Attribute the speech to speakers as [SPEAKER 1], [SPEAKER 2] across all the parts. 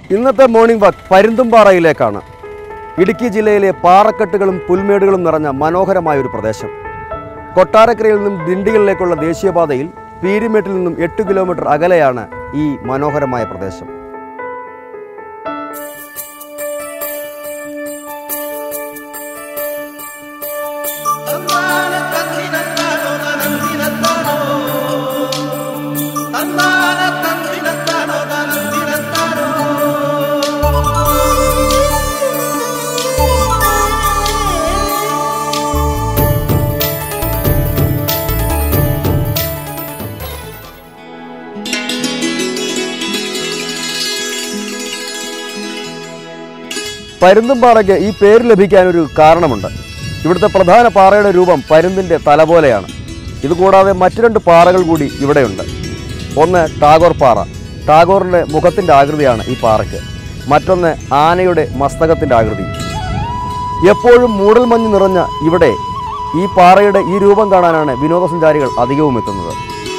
[SPEAKER 1] ഇന്നത്തെ morning walk പരുന്തുംപാറയിലേക്കാണ് Idukki ജില്ലയിലെ പാറക്കെട്ടുകളും പുൽമേടുകളും നിറഞ്ഞ മനോഹരമായ ഒരു പ്രദേശം കൊട്ടാരക്കരയിൽ നിന്നും ദിണ്ടികളിലേക്കുള്ള ദേശീയപാതയിൽ പീരിമേട്ടിൽ നിന്നും എട്ട് കിലോമീറ്റർ അകലെയാണ് ഈ മനോഹരമായ പ്രദേശം പരുന്തുംപാറയ്ക്ക് ഈ പേര് ലഭിക്കാനൊരു കാരണമുണ്ട് ഇവിടുത്തെ പ്രധാന പാറയുടെ രൂപം പരുന്തിൻ്റെ തല പോലെയാണ് ഇതുകൂടാതെ മറ്റു രണ്ട് പാറകൾ കൂടി ഇവിടെയുണ്ട് ഒന്ന് ടാഗോർ പാറ ടാഗോറിൻ്റെ മുഖത്തിൻ്റെ ആകൃതിയാണ് ഈ പാറയ്ക്ക് മറ്റൊന്ന് ആനയുടെ മസ്തകത്തിൻ്റെ ആകൃതി എപ്പോഴും മൂടൽമഞ്ഞ് നിറഞ്ഞ ഇവിടെ ഈ പാറയുടെ ഈ രൂപം കാണാനാണ് വിനോദസഞ്ചാരികൾ അധികവും എത്തുന്നത്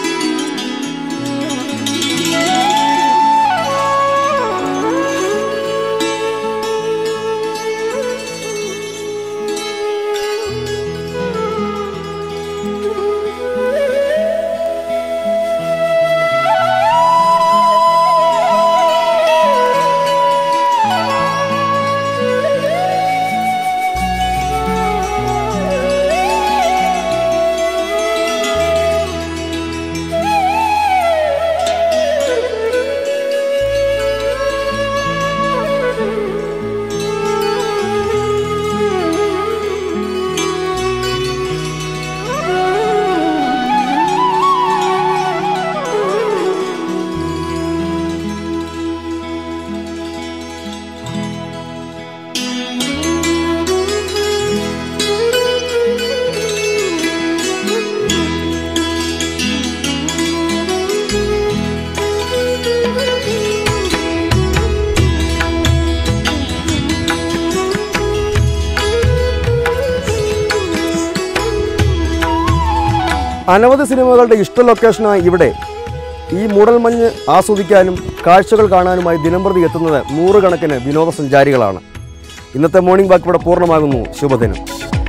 [SPEAKER 1] അനവധി സിനിമകളുടെ ഇഷ്ട ലൊക്കേഷനായി ഇവിടെ ഈ മൂടൽമഞ്ഞ് ആസ്വദിക്കാനും കാഴ്ചകൾ കാണാനുമായി ദിനംപ്രതി എത്തുന്നത് നൂറുകണക്കിന് വിനോദസഞ്ചാരികളാണ് ഇന്നത്തെ മോർണിംഗ് വാക്ക് ഇവിടെ പൂർണ്ണമാകുന്നു ശുഭദിനം